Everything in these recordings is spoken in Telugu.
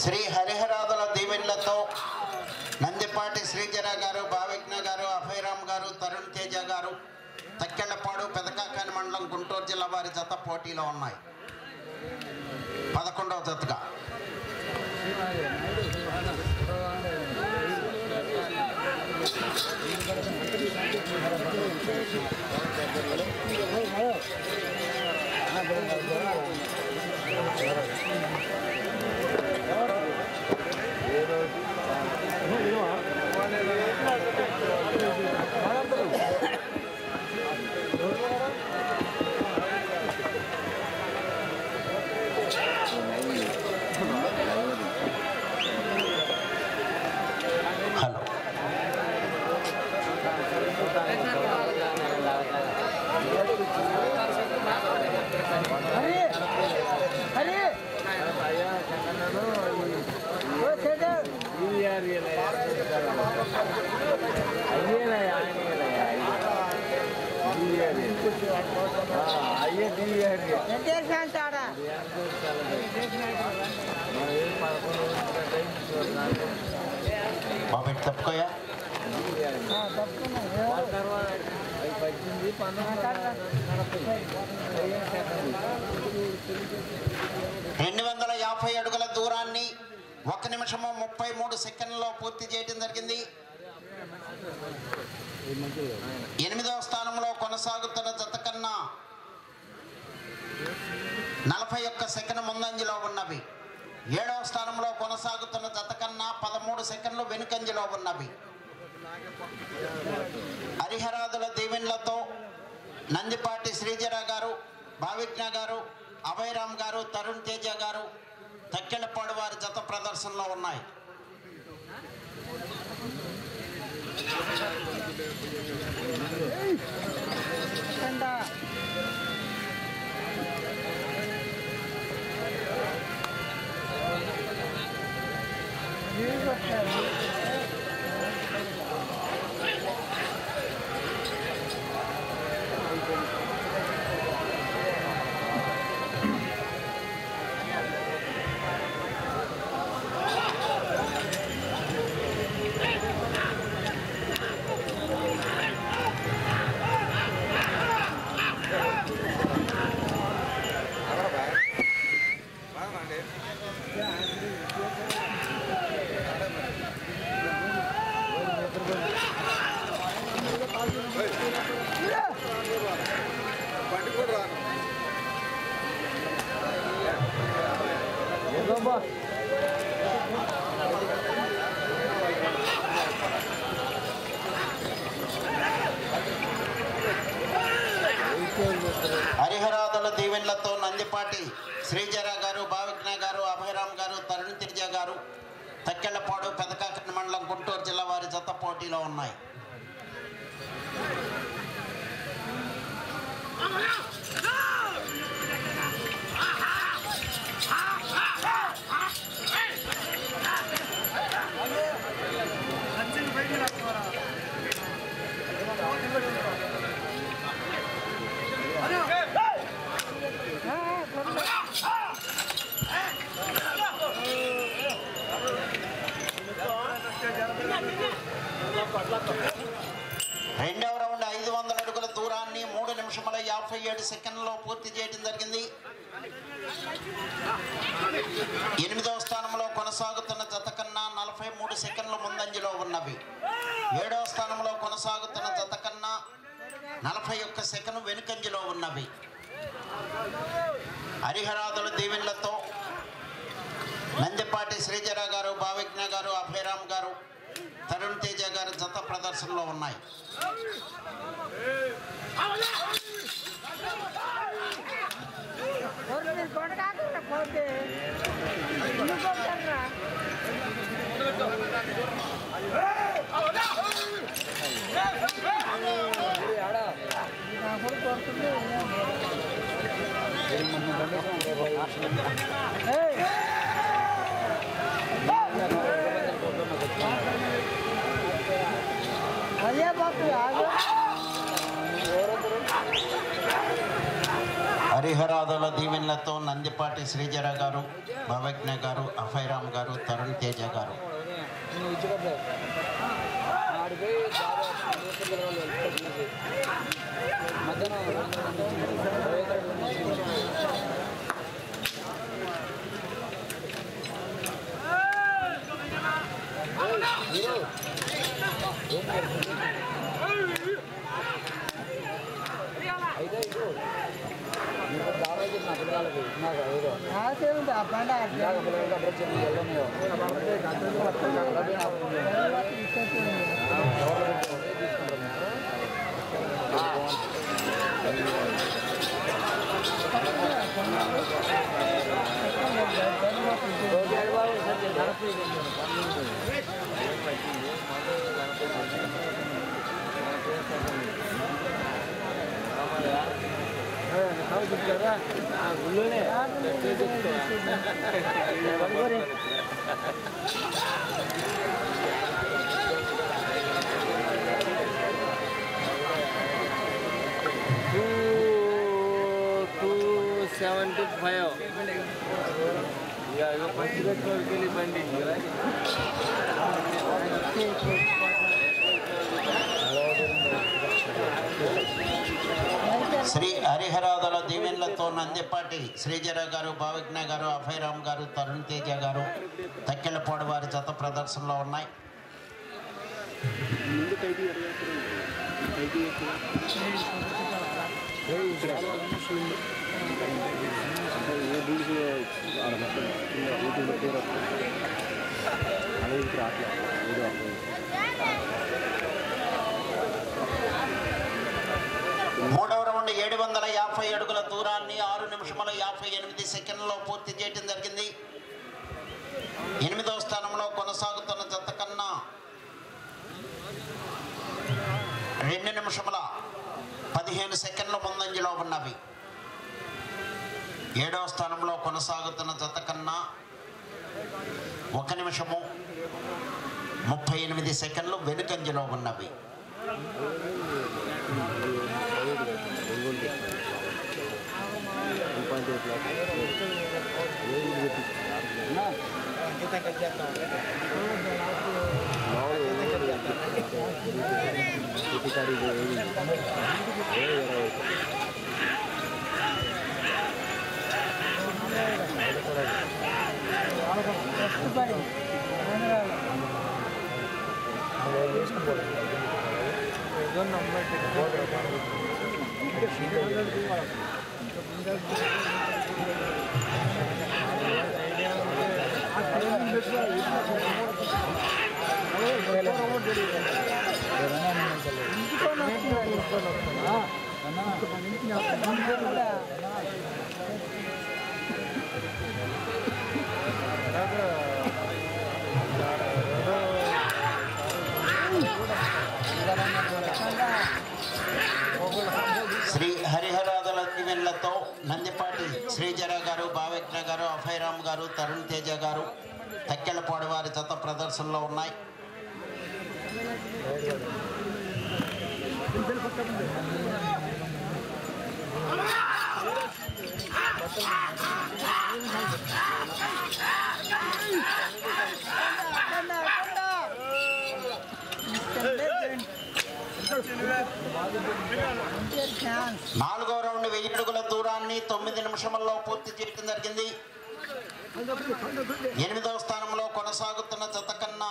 శ్రీ హరిహరాదుల దీవెన్లతో నందిపాటి శ్రీజర గారు భావిజ్ఞ గారు అభయరామ్ గారు తరుణ్ తేజ గారు తక్కెళ్ళపాడు పెదకాకాని మండలం గుంటూరు జిల్లా వారి జత పోటీలో ఉన్నాయి పదకొండవ జతగా హలో అయ్యే టీవీఆర్ ఎన్టీఆర్ ఫ్యాన్స్ ఆడ బాబు ఇటు తప్పుకోయా పద్దెనిమిది రెండు వందల యాభై అడుగుల దూరాన్ని ఒక నిమిషము ముప్పై మూడు సెకండ్లలో పూర్తి చేయడం జరిగింది ఎనిమిదవ స్థానంలో కొనసాగుతున్న జత కన్నా నలభై ఒక్క సెకండ్ ముందంజలో ఉన్నవి ఏడవ స్థానంలో కొనసాగుతున్న జత కన్నా పదమూడు సెకండ్లు వెనుకంజలో ఉన్నవి హరిహరాదుల దీవెన్లతో నందిపాటి శ్రీజర గారు భావిజ్ఞ గారు అభయరామ్ గారు తరుణ్ తేజ గారు తక్కెళ్ళపాడు వారి జత ప్రదర్శనలో ఉన్నాయి హరిహరాదుల దీవెన్లతో నందిపాటి శ్రీజర గారు భావిజ్ఞ గారు అభయరామ్ గారు తరుణ్ తిరిజ గారు తక్కెళ్ళపాడు పెదకాకటి మండలం గుంటూరు జిల్లా వారి జత పోటీలో ఉన్నాయి రెండవ రౌండ్ ఐదు వందల అడుగుల దూరాన్ని మూడు నిమిషముల యాభై ఏడు సెకండ్లలో పూర్తి చేయడం జరిగింది ఎనిమిదవ స్థానంలో కొనసాగుతున్న జత కన్నా నలభై మూడు సెకండ్ల ముందంజలో ఉన్నవి ఏడవ స్థానంలో కొనసాగుతున్న జత కన్నా నలభై ఒక్క సెకండ్ వెనుకంజలో ఉన్నవి హరిహరాదుల దీవెన్లతో నందిపాటి శ్రీజర గారు భావిజ్ఞ గారు అభయరామ్ గారు తరుణ్ తేజ గారు జత ప్రదర్శనలో ఉన్నాయి కొనకాకుండా పోతే ఎందుకు కొడతారా అదే బాబు ఆగు హరిహరాదుల దీవెనలతో నందిపాటి శ్రీజర గారు భవజ్ఞ గారు అభయరామ్ గారు తరుణ్ తేజ గారు నువ్వు ఇచ్చుకోలేదు ఆడిపోయి బాగా న్యూస్ పిల్లలు వెళ్తారు చూసి మధ్యాహ్నం రెండు గంటల నుంచి ఇరవై ఒకటి నుంచి ఏయ్, హీరో. ఏం చేస్తుంది? అయితే ఇటు నీకు దావా చెప్పిన పిల్లలకి నాకు ఏదో నాకేమిటి ఆ పండ ఇందాక పిల్లలకి అప్పుడు చెప్పి వెళ్ళనియో టూ టూ సెవెంటీ ఫైవ్ ఇక ఫస్ట్ పెట్రోల్కి వెళ్ళి బండి శ్రీ హరిహరాదుల దీవెనలతో నందిపాటి శ్రీజర గారు భావజ్ఞ గారు అభయరామ్ గారు తరుణ్ తేజ గారు తక్కెలపాడు వారి జత ప్రదర్శనలో ఉన్నాయి మూడవ రౌండ్ ఏడు వందల యాభై అడుగుల దూరాన్ని ఆరు నిమిషముల యాభై ఎనిమిది సెకండ్లలో పూర్తి చేయడం జరిగింది ఎనిమిదవ స్థానంలో కొనసాగుతున్న జత కన్నా రెండు నిమిషముల పదిహేను సెకండ్ల ముందంజలో ఉన్నవి ఏడవ స్థానంలో కొనసాగుతున్న జత కన్నా ఒక నిమిషము ముప్పై ఎనిమిది సెకండ్లు వెనుకంజలో ఉన్నవి శ్రీ హరిహరాదుల దీవెనలతో నందిపాటి శ్రీజర గారు భావజ్ఞ గారు అభయరామ్ గారు తరుణ్ తేజ గారు తక్కెలపాడు వారి జత ప్రదర్శనలో ఉన్నాయి నాలుగో రౌండ్ వెయ్యి అడుగుల దూరాన్ని తొమ్మిది నిమిషముల్లో పూర్తి చేయడం జరిగింది ఎనిమిదవ స్థానంలో కొనసాగుతున్న జత కన్నా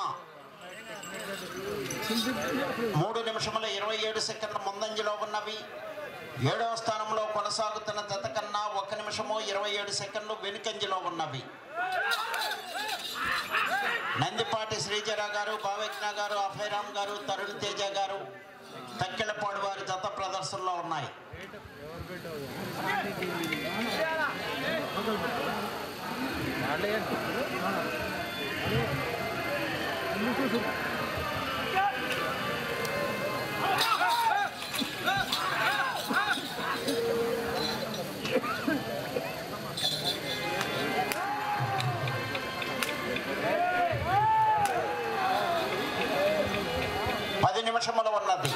మూడు నిమిషముల ఇరవై ఏడు సెకండ్ల ముందంజలో ఉన్నవి ఏడవ స్థానంలో కొనసాగుతున్న జత కన్నా ఒక నిమిషము ఇరవై ఏడు సెకండ్లు వెనుకంజలో ఉన్నవి నందిపాటి శ్రీజర గారు భావజ్ఞ గారు అభయరామ్ గారు తరుణ్ తేజ గారు తక్కెలపాడు వారి జత ప్రదర్శనలో ఉన్నాయి పది నిమిషములు ఉన్నది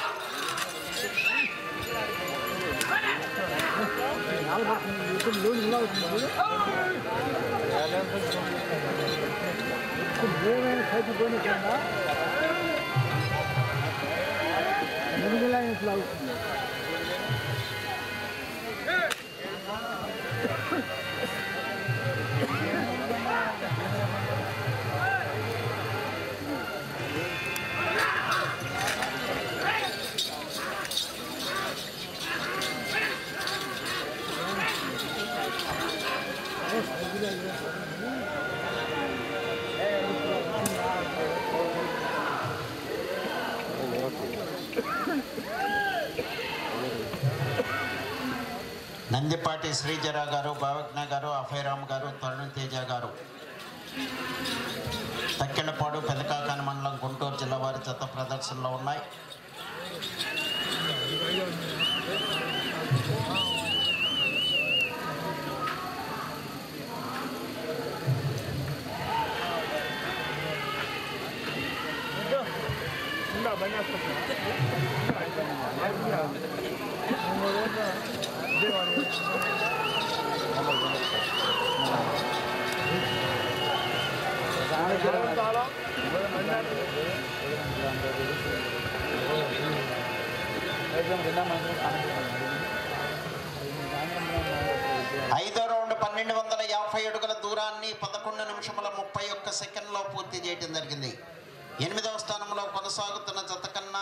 నందిపాటి శ్రీజర గారు భావజ్ఞ గారు అభయరామ్ గారు తరుణ్ తేజ గారు తక్కెళ్ళపాడు పెదకాకాని మండలం గుంటూరు జిల్లా వారి చెత్త ప్రదర్శనలో ఉన్నాయి ఐదో రౌండ్ పన్నెండు వందల యాభై అడుగుల దూరాన్ని పదకొండు నిమిషముల ముప్పై ఒక్క సెకండ్లో పూర్తి చేయడం జరిగింది ఎనిమిదవ స్థానంలో కొనసాగుతున్న జత కన్నా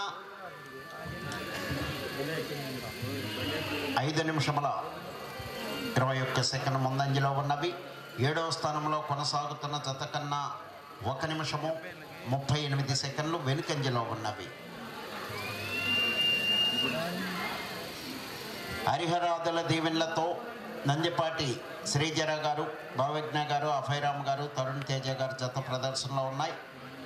ఐదు నిమిషముల ఇరవై ఒక్క సెకండ్ ముందంజలో ఉన్నవి ఏడవ స్థానంలో కొనసాగుతున్న జత కన్నా ఒక నిమిషము ముప్పై ఎనిమిది సెకండ్లు వెనుకంజలో ఉన్నవి హరిహరాదుల దీవెనలతో నందిపాటి శ్రీజర గారు భావజ్ఞ గారు అభయరామ్ గారు తరుణ్ తేజ గారు జత ప్రదర్శనలో ఉన్నాయి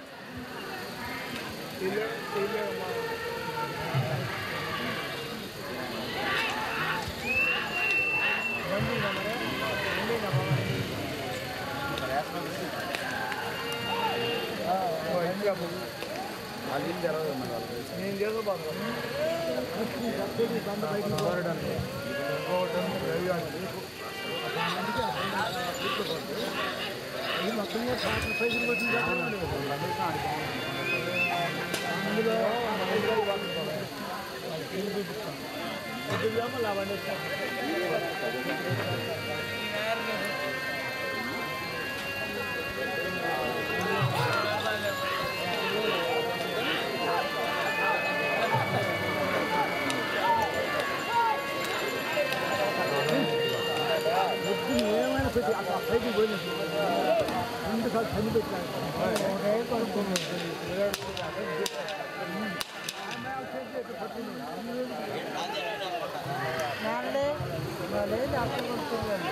నాలుగు నాలుగు అక్కడ కొట్టుకోవాలి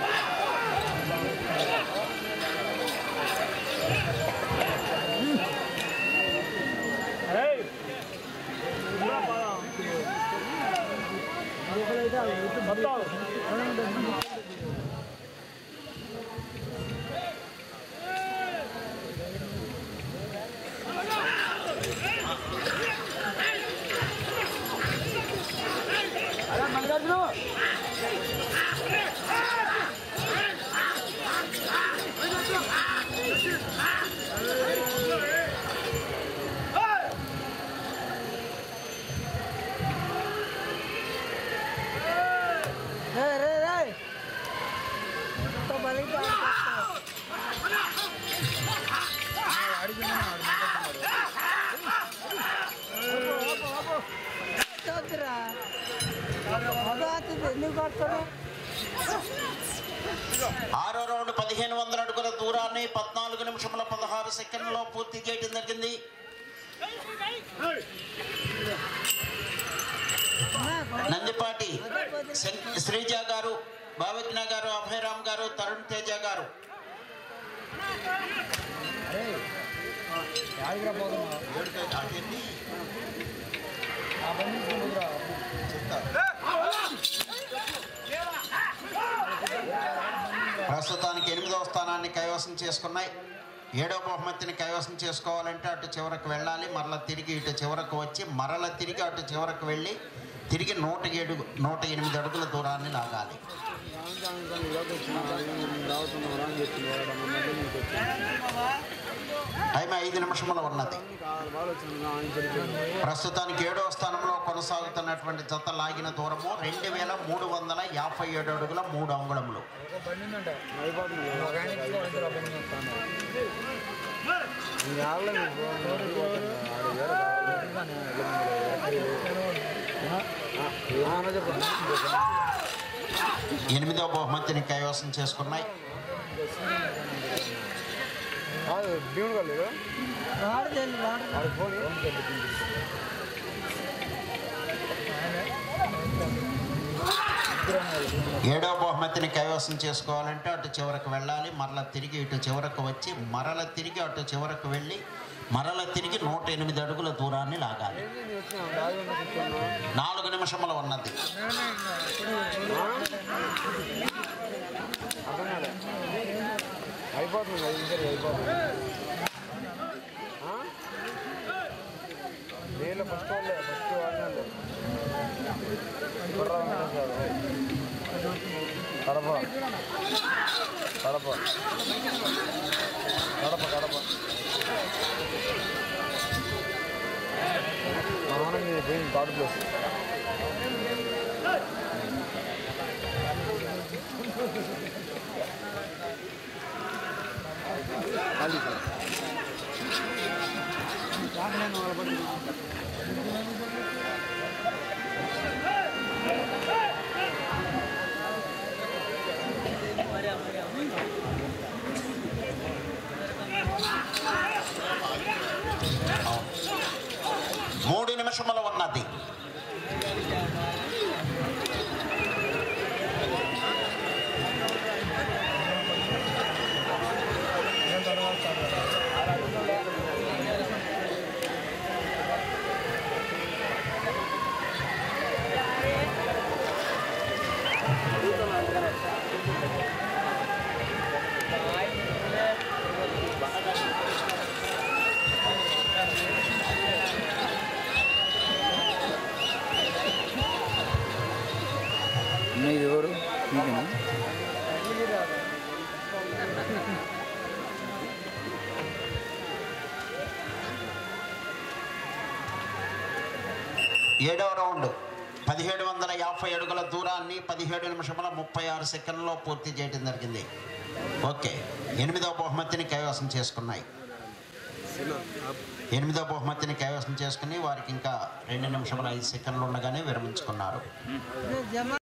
రే రే రే తో బలితో వద్దురా అదో ఎందుకు కొడతాడు ఆరో రౌండ్ పదిహేను వందల అడుగుల దూరాన్ని పద్నాలుగు నిమిషముల పదహారు సెకండ్లో పూర్తి చేయడం జరిగింది నందిపాటి శం- శ్రీజ గారు భావజ్ఞ గారు అభయరామ్ గారు తరుణ్ తేజ గారు ప్రస్తుతానికి ఎనిమిదవ స్థానాన్ని కైవసం చేసుకున్నాయి ఏడవ బహుమతిని కైవసం చేసుకోవాలంటే అటు చివరకు వెళ్ళాలి మరలా తిరిగి ఇటు చివరకు వచ్చి మరల తిరిగి అటు చివరకు వెళ్ళి తిరిగి నూట ఏడు నూట ఎనిమిది అడుగుల దూరాన్ని లాగాలి టైం ఐదు నిమిషములు ఉన్నది ప్రస్తుతానికి ఏడవ స్థానంలో కొనసాగుతున్నటువంటి జత లాగిన దూరము రెండు వేల మూడు వందల యాభై ఏడు అడుగుల మూడు అంగుళములు ఎనిమిదవ బహుమతిని కైవసం చేసుకున్నాయి వాడు తెలియదు వాడు ఏడవ బహుమతిని కైవసం చేసుకోవాలంటే అటు చివరకు వెళ్ళాలి మరల తిరిగి ఇటు చివరకు వచ్చి మరల తిరిగి అటు చివరకు వెళ్ళి మరల తిరిగి నూట ఎనిమిది అడుగుల దూరాన్ని లాగాలి నాలుగు నిమిషములు ఉన్నది అయిపోతుంది ఐదు నిమిషాలు అయిపోతుంది నీళ్ళు ఫస్ట్ వాళ్ళే ఫస్ట్ వాళ్ళే కడప కడప కడప కడప మా నాన్న మీద పోయింది థర్డ్ ప్లేస్ ఖాళీ సార్ మూడు నిమిషములు ఉన్నది ఇది ఎవరు మీకేనా ఏడవ రౌండ్ పదిహేడు వందల యాభై అడుగుల దూరాన్ని పదిహేడు నిమిషముల ముప్పై ఆరు సెకండ్లో పూర్తి చేయడం జరిగింది ఓకే ఎనిమిదవ బహుమతిని కైవసం చేసుకున్నాయి ఎనిమిదవ బహుమతిని కైవసం చేసుకుని వారికి ఇంకా రెండు నిమిషముల ఐదు సెకండ్లు ఉండగానే విరమించుకున్నారు జమ